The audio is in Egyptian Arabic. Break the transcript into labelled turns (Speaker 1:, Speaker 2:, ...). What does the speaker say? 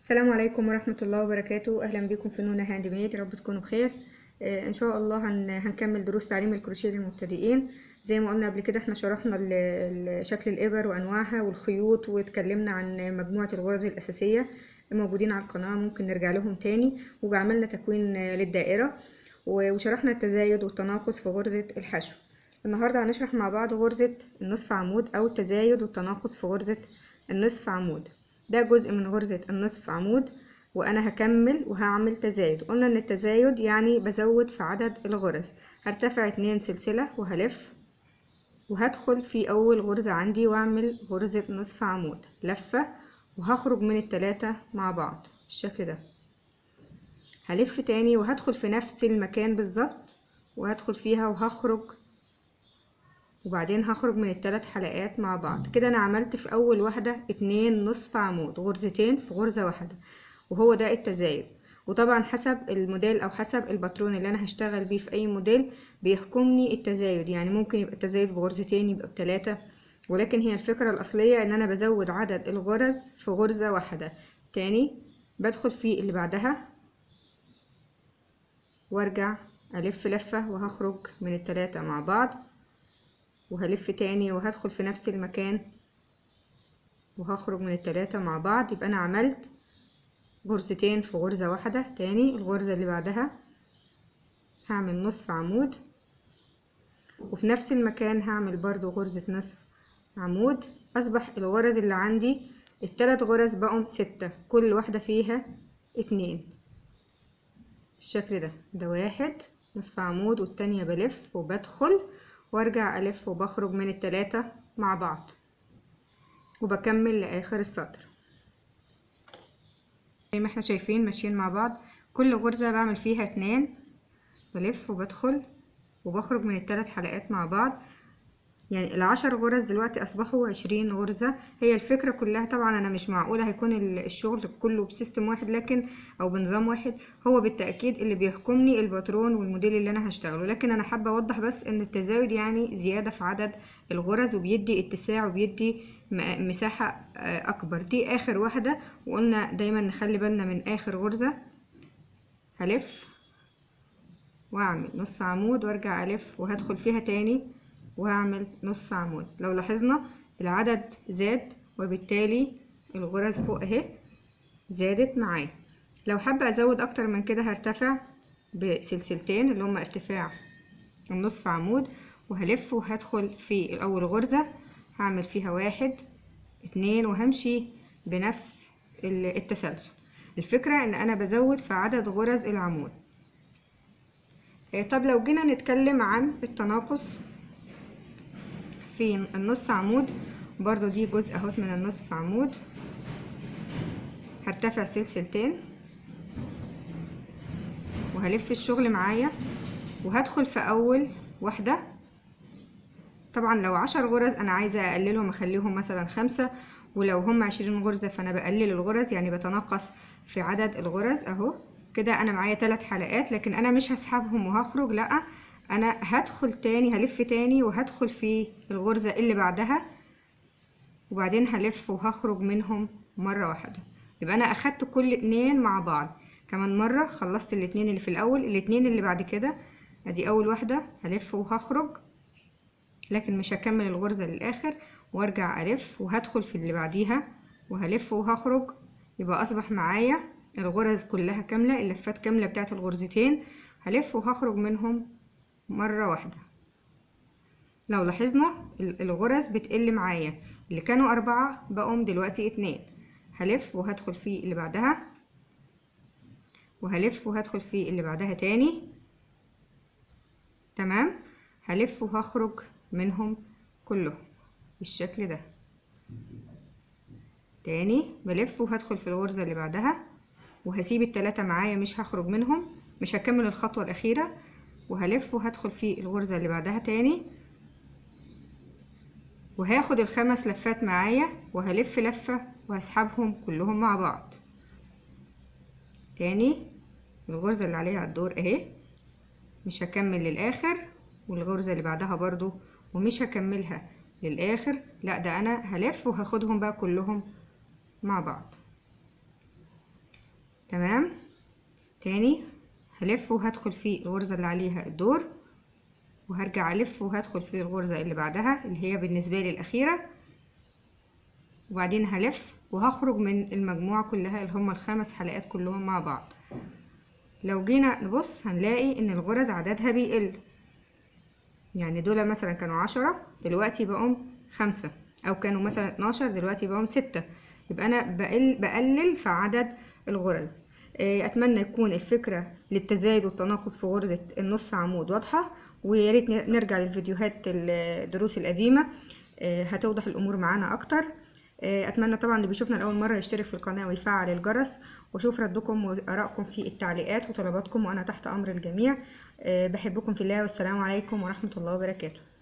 Speaker 1: السلام عليكم ورحمة الله وبركاته أهلا بكم في نونا هاند ميد يا رب تكونوا بخير آه، إن شاء الله هن هنكمل دروس تعليم الكروشيه للمبتدئين زي ما قلنا قبل كده احنا شرحنا ال- ال- شكل الإبر وأنواعها والخيوط واتكلمنا عن مجموعة الغرز الأساسية موجودين على القناة ممكن نرجع لهم تاني وعملنا تكوين آه، للدائرة و- وشرحنا التزايد والتناقص في غرزة الحشو النهاردة هنشرح مع بعض غرزة النصف عمود أو التزايد والتناقص في غرزة النصف عمود ده جزء من غرزة النصف عمود وانا هكمل وهعمل تزايد قلنا ان التزايد يعني بزود في عدد الغرز هرتفع اتنين سلسلة وهلف وهدخل في اول غرزة عندي واعمل غرزة نصف عمود لفة وهخرج من التلاتة مع بعض بالشكل ده هلف تاني وهدخل في نفس المكان بالظبط وهدخل فيها وهخرج وبعدين هخرج من الثلاث حلقات مع بعض كده انا عملت في اول واحدة اتنين نصف عمود غرزتين في غرزة واحدة وهو ده التزايد وطبعا حسب الموديل او حسب الباترون اللي انا هشتغل بيه في اي موديل بيحكمني التزايد يعني ممكن يبقى التزايد بغرزتين يبقى بتلاتة ولكن هي الفكرة الاصلية ان انا بزود عدد الغرز في غرزة واحدة تاني بدخل في اللي بعدها وارجع الف لفة وهخرج من التلاتة مع بعض وهلف تاني وهدخل في نفس المكان وهخرج من التلاتة مع بعض يبقى انا عملت غرزتين في غرزة واحدة تاني الغرزة اللي بعدها هعمل نصف عمود وفي نفس المكان هعمل برضو غرزة نصف عمود اصبح الغرز اللي عندي التلات غرز بقوا ستة كل واحدة فيها اتنين بالشكل ده ده واحد نصف عمود والتانية بلف وبدخل وارجع الف وبخرج من التلاتة مع بعض وبكمل لاخر السطر زي ما احنا شايفين ماشيين مع بعض كل غرزة بعمل فيها اتنين بلف وبدخل وبخرج من الثلاث حلقات مع بعض يعني العشر غرز دلوقتي اصبحوا عشرين غرزة هي الفكرة كلها طبعا انا مش معقولة هيكون الشغل كله بسيستم واحد لكن او بنظام واحد هو بالتأكيد اللي بيحكمني الباترون والموديل اللي انا هشتغله لكن انا حابة اوضح بس ان التزايد يعني زيادة في عدد الغرز وبيدي اتساع وبيدي مساحة اكبر دي اخر واحدة وقلنا دايما نخلي بالنا من اخر غرزة هلف واعمل نص عمود وارجع الف وهدخل فيها تاني وهعمل نص عمود لو لاحظنا العدد زاد وبالتالي الغرز فوق اهي زادت معايا لو حابة ازود اكتر من كده هرتفع بسلسلتين اللي هما ارتفاع النصف عمود وهلف وهدخل في اول غرزة هعمل فيها واحد اتنين وهمشي بنفس التسلسل الفكرة ان انا بزود في عدد غرز العمود طب لو جينا نتكلم عن التناقص في النص عمود برضو دي جزء اهوت من النصف عمود هرتفع سلسلتين وهلف الشغل معايا وهدخل في اول واحدة طبعا لو عشر غرز انا عايزة اقللهم اخليهم مثلا خمسة ولو هم عشرين غرزة فانا بقلل الغرز يعني بتنقص في عدد الغرز اهو كده انا معايا ثلاث حلقات لكن انا مش هسحبهم وهخرج لا انا هدخل تاني هلف تاني وهدخل في الغرزة اللي بعدها وبعدين هلف وهخرج منهم مرة واحدة يبقى انا اخدت كل اتنين مع بعض كمان مرة خلصت الاتنين اللي في الاول الاتنين اللي بعد كده ادي اول واحدة هلف وهخرج لكن مش هكمل الغرزة للاخر وارجع الف وهدخل في اللي بعديها وهلف وهخرج يبقى اصبح معايا الغرز كلها كاملة اللفات كاملة بتاعت الغرزتين هلف وهخرج منهم مرة واحدة لو لاحظنا الغرز بتقل معايا اللي كانوا أربعة بقوم دلوقتي اتنين هلف وهدخل في اللي بعدها وهلف وهدخل في اللي بعدها تاني تمام هلف وهخرج منهم كلهم بالشكل ده تاني بلف وهدخل في الغرزة اللي بعدها وهسيب التلاتة معايا مش هخرج منهم مش هكمل الخطوة الأخيرة وهلف وهدخل في الغرزة اللي بعدها تاني وهاخد الخمس لفات معايا وهلف لفة وهسحبهم كلهم مع بعض تاني الغرزة اللي عليها الدور اهي مش هكمل للآخر والغرزة اللي بعدها برضو ومش هكملها للآخر لا ده أنا هلف وهاخدهم بقى كلهم مع بعض تمام تاني هلف وهدخل في الغرزة اللي عليها الدور وهرجع ألف وهدخل في الغرزة اللي بعدها اللي هي بالنسبة لي الأخيرة وبعدين هلف وهخرج من المجموعة كلها اللي هما الخمس حلقات كلهم مع بعض لو جينا نبص هنلاقي ان الغرز عددها بيقل يعني دول مثلا كانوا عشرة دلوقتي بقوا خمسة او كانوا مثلا اتناشر دلوقتي بقوا ستة يبقى انا بقل بقلل في عدد الغرز آه، اتمنى يكون الفكرة للتزايد والتناقص في غرزة النص عمود واضحة ويا ريت نرجع للفيديوهات الدروس القديمة آه، هتوضح الامور معانا اكتر آه، اتمنى طبعا اللي بيشوفنا لاول مره يشترك في القناه ويفعل الجرس واشوف ردكم وارائكم في التعليقات وطلباتكم وانا تحت امر الجميع بحبكم في الله والسلام عليكم ورحمه الله وبركاته